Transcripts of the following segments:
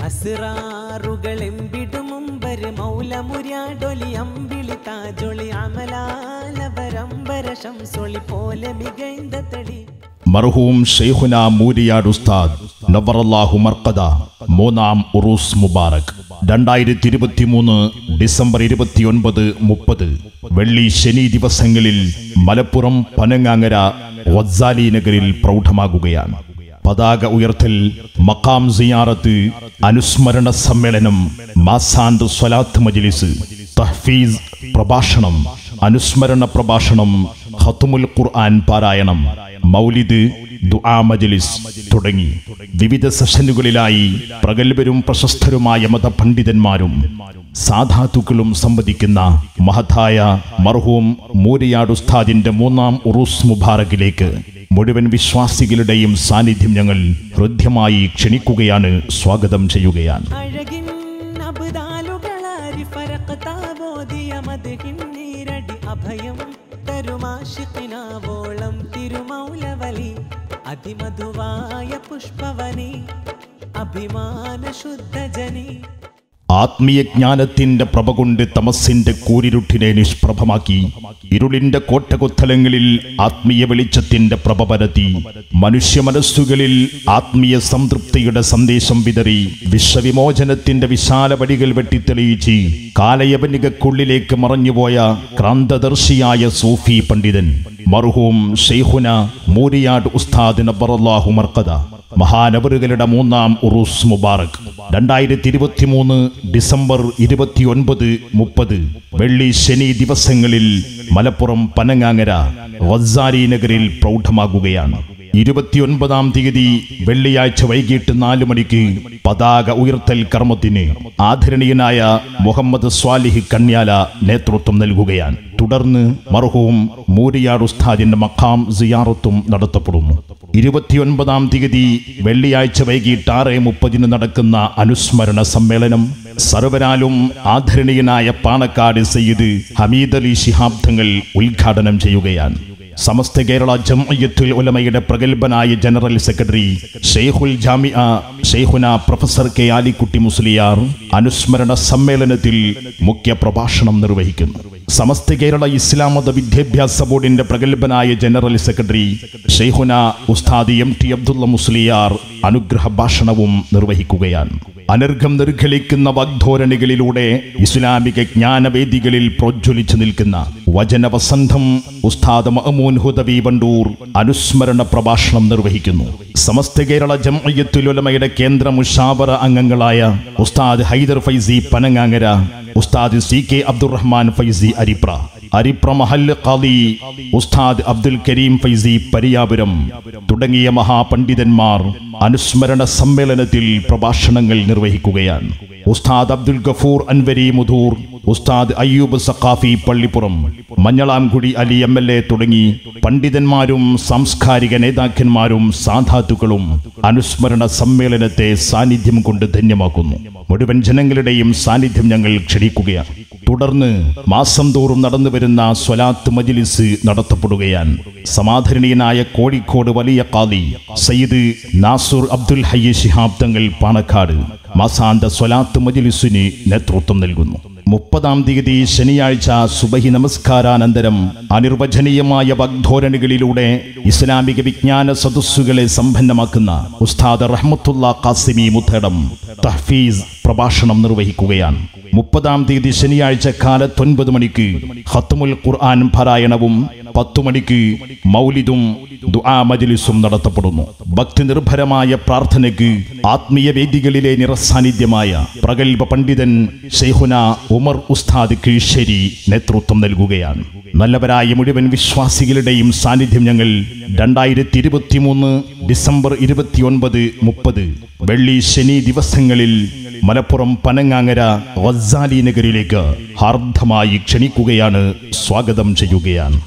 അസിറാറുകൾ എമ്പിടും മുമ്പര് മൗലമുര്യാടൊലി അമ്പിളി താജൊളി അമലാലവരംബര ശംസൊളി പോലെ മികൈന്ത തെളി മർഹൂം ഷെയ്ഖുന മൂരിയാട് ഉസ്താദ് നവറല്ലാഹു മർക്കദ മൂന്നാം ഉറൂസ് മുബാറക് രണ്ടായിരത്തി ഇരുപത്തി മൂന്ന് ഡിസംബർ ഇരുപത്തിയൊൻപത് മുപ്പത് വെള്ളി ശനി ദിവസങ്ങളിൽ മലപ്പുറം പനങ്ങാങ്ങര വദ്സാലി നഗരിൽ പ്രൗഢമാകുകയാണ് പതാക ഉയർത്തൽ മക്കാം സിയാറത്ത് അനുസ്മരണ സമ്മേളനം മാസാന്ത് സ്വലാത്ത് മജ്ലിസ് തഹ്ഫീസ് പ്രഭാഷണം അനുസ്മരണ പ്രഭാഷണം ഖത്തുമുൽ ഖുർആൻ പാരായണം മൗലിദ് ദുആ മജ്ലിസ് തുടങ്ങി വിവിധ സെഷനുകളിലായി പ്രഗത്ഭരും പ്രശസ്തരുമായ മതപണ്ഡിതന്മാരും സാധാത്തുക്കളും സംവദിക്കുന്ന മഹത്തായ മർഹൂം മൂരിയാട് ഉസ്താദിന്റെ മൂന്നാം ഉറൂസ് മുബാറക്കിലേക്ക് മുഴുവൻ വിശ്വാസികളുടെയും സാന്നിധ്യം ഞങ്ങൾ ഹൃദ്യമായി ക്ഷണിക്കുകയാണ് സ്വാഗതം ചെയ്യുകയാണ് അഴകിൻ അബ്ദാലുകളാരി ഫരഖത്താബോധിയ മദ്ഹിൻ നീരടി അഭയം തരുമാഷിക്കിനാവോളം തിരുമൗലവലി അതിമധുവായ പുഷ്പവനി അഭിമാന ശുദ്ധജനി ആത്മീയ ജ്ഞാനത്തിന്റെ പ്രഭ കൊണ്ട് തമസിന്റെ കൂരിരുട്ടിനെ നിഷ്പ്രഭമാക്കി ഇരുളിന്റെ കോട്ടകൊത്തലങ്ങളിൽ ആത്മീയ വെളിച്ചത്തിന്റെ പ്രഭ പരത്തി മനുഷ്യ മനസ്സുകളിൽ ആത്മീയ സംതൃപ്തിയുടെ സന്ദേശം വിതറി വിശ്വവിമോചനത്തിന്റെ വിശാല വടികൾ വെട്ടിത്തെളിയിച്ച് കാലയവനികക്കുള്ളിലേക്ക് മറഞ്ഞുപോയ ക്രാന്തദർശിയായ സൂഫി പണ്ഡിതൻ മർഹൂം ഷെയ്ഖുന മൂരിയാട് ഉസ്താദ് നബറല്ലാഹു മർക്കദ മഹാനവറുകളുടെ മൂന്നാം ഉറൂസ് മുബാറക് രണ്ടായിരത്തി ഇരുപത്തി മൂന്ന് ഡിസംബർ ഇരുപത്തിയൊൻപത് മുപ്പത് വെള്ളി ശനി ദിവസങ്ങളിൽ മലപ്പുറം പനങ്ങാങ്ങര വസാരി നഗരിൽ പ്രൗഢമാകുകയാണ് ഇരുപത്തിയൊൻപതാം തീയതി വെള്ളിയാഴ്ച വൈകിട്ട് നാലു മണിക്ക് പതാക ഉയർത്തൽ കർമ്മത്തിന് ആദരണീയനായ മുഹമ്മദ് സ്വാലിഹ് കണ്യാല നേതൃത്വം നൽകുകയാണ് തുടർന്ന് മർഹൂം മൂരിയാട് ഉസ്താദിന്റെ മഖാം സിയാറത്തും നടത്തപ്പെടുന്നു ഇരുപത്തിയൊൻപതാം തീയതി വെള്ളിയാഴ്ച വൈകിട്ട് ആറ് മുപ്പതിന് നടക്കുന്ന അനുസ്മരണ സമ്മേളനം സർവരാലും ആദരണീയനായ പാണക്കാട് സയ്യിദ് ഹമീദ് അലി ശിഹാബ് തങ്ങൾ ഉദ്ഘാടനം ചെയ്യുകയാണ് സമസ്ത കേരള ജംഅയ്യത്തുൽ ഉലമയുടെ പ്രഗത്ഭനായ ജനറൽ സെക്രട്ടറി ഷെയ്ഖുൽ ജാമിഅ ഷെയ്ഖുന പ്രൊഫസർ കെ ആലിക്കുട്ടി മുസ്ലിയാർ അനുസ്മരണ സമ്മേളനത്തിൽ മുഖ്യ പ്രഭാഷണം നിർവഹിക്കുന്നു സമസ്ത കേരള ഇസ്ലാം മത വിദ്യാഭ്യാസ ബോർഡിന്റെ പ്രഗത്ഭനായ ജനറൽ സെക്രട്ടറി ഷെയ്ഖുന ഉസ്താദ് എം ടി അബ്ദുള്ള മുസ്ലിയാർ അനുഗ്രഹ ഭാഷണവും നിർവഹിക്കുകയാണ് അനർഘം നിർഘലിക്കുന്ന വാഗ്ധോരണികളിലൂടെ ഇസ്ലാമിക ജ്ഞാനവേദികളിൽ പ്രോജ്വലിച്ചു നിൽക്കുന്ന വചനവസന്തം ഉസ്താദ് മഅമൂൻ ഹുദവി വണ്ടൂർ അനുസ്മരണ പ്രഭാഷണം നിർവഹിക്കുന്നു സമസ്ത കേരള ജംഅയ്യത്തുലുലമയുടെ കേന്ദ്ര മുഷാവറ അംഗങ്ങളായ ഉസ്താദ് ഹൈദർ ഫൈസി പനങ്ങാങ്ങര ഉസ്താദ് സി കെ അബ്ദുറഹ്മാൻ ഫൈസി അരിപ്ര അരിപ്ര മഹല്ല് ഖാദി ഉസ്താദ് അബ്ദുൽ കരീം ഫൈസി പരിയാപുരം തുടങ്ങിയ മഹാപണ്ഡിതന്മാർ അനുസ്മരണ സമ്മേളനത്തിൽ പ്രഭാഷണങ്ങൾ നിർവഹിക്കുകയാണ് ഉസ്താദ് അബ്ദുൽ ഗഫൂർ അൻവരി മുധൂർ ഉസ്താദ് Ayyub Saqafi Pallippuram Manjalamkudi Ali M L A തുടങ്ങി പണ്ഡിതന്മാരും സാംസ്കാരിക നേതാക്കന്മാരും സാധാത്തുക്കളും അനുസ്മരണ സമ്മേളനത്തെ സാന്നിധ്യം കൊണ്ട് ധന്യമാക്കുന്നു മുഴുവൻ ജനങ്ങളുടെയും സാന്നിധ്യം ഞങ്ങൾ ക്ഷണിക്കുകയാണ് തുടർന്ന് മാസം തോറും നടന്നു വരുന്ന സ്വലാത്ത് മജിലിസ് നടത്തപ്പെടുകയാണ് സമാധരണീയനായ കോഴിക്കോട് വലിയ കാലി സയ്യിദ് നാസുർ അബ്ദുൽ ഹയ്യ ശിഹാബ് തങ്ങൾ പാണക്കാട് മാസാന്ത സ്വലാത്ത് മജിലിസിന് നേതൃത്വം നൽകുന്നു മുപ്പതാം തീയതി ശനിയാഴ്ച സുബഹി നമസ്കാരാനന്തരം അനിർവചനീയമായ വാഗ്ധോരണികളിലൂടെ ഇസ്ലാമിക വിജ്ഞാന സദസ്സുകളെ സമ്പന്നമാക്കുന്ന ഉസ്താദ് റഹ്മത്തുള്ള കാസിമി മുത്തടം തഹ്ഫീസ് പ്രഭാഷണം നിർവഹിക്കുകയാണ് മുപ്പതാം തീയതി ശനിയാഴ്ച കാലത്ത് ഒൻപത് മണിക്ക് ഹത്തുമുൽ ഖുർആൻ പാരായണവും പത്തു മണിക്ക് മൗലിദും ദുആ മജ്ലിസും നടത്തപ്പെടുന്നു ഭക്തി നിർഭരമായ പ്രാർത്ഥനയ്ക്ക് ആത്മീയ വേദികളിലെ നിറസാന്നിധ്യമായ പ്രഗത്ഭ പണ്ഡിതൻ ഷെയ്ഖുന ഉമർ ഉസ്താദ് കീഴ്ശേരി നേതൃത്വം നൽകുകയാണ് നല്ലവരായ മുഴുവൻ വിശ്വാസികളുടെയും സാന്നിധ്യം ഞങ്ങൾ രണ്ടായിരത്തി ഇരുപത്തി മൂന്ന് ഡിസംബർ ഇരുപത്തിയൊൻപത് മുപ്പത് വെള്ളി ശനി ദിവസങ്ങളിൽ മലപ്പുറം പനങ്ങാങ്ങര വസാലി നഗരിലേക്ക് ഹാർദ്ദമായി ക്ഷണിക്കുകയാണ് സ്വാഗതം ചെയ്യുകയാണ്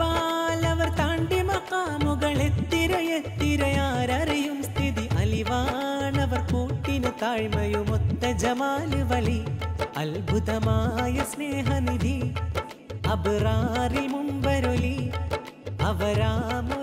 അതപാലവർ താണ്ടി മക്കാമുകൾ എത്തിര എത്തിരയാരറിയും സ്ഥിതി അലിവാണവർ കൂട്ടിന് താഴ്മയുമൊത്ത ജമാല് വലി അത്ഭുതമായ സ്നേഹനിധി അബറാറിൽ മുമ്പരൊലി അവരാമോ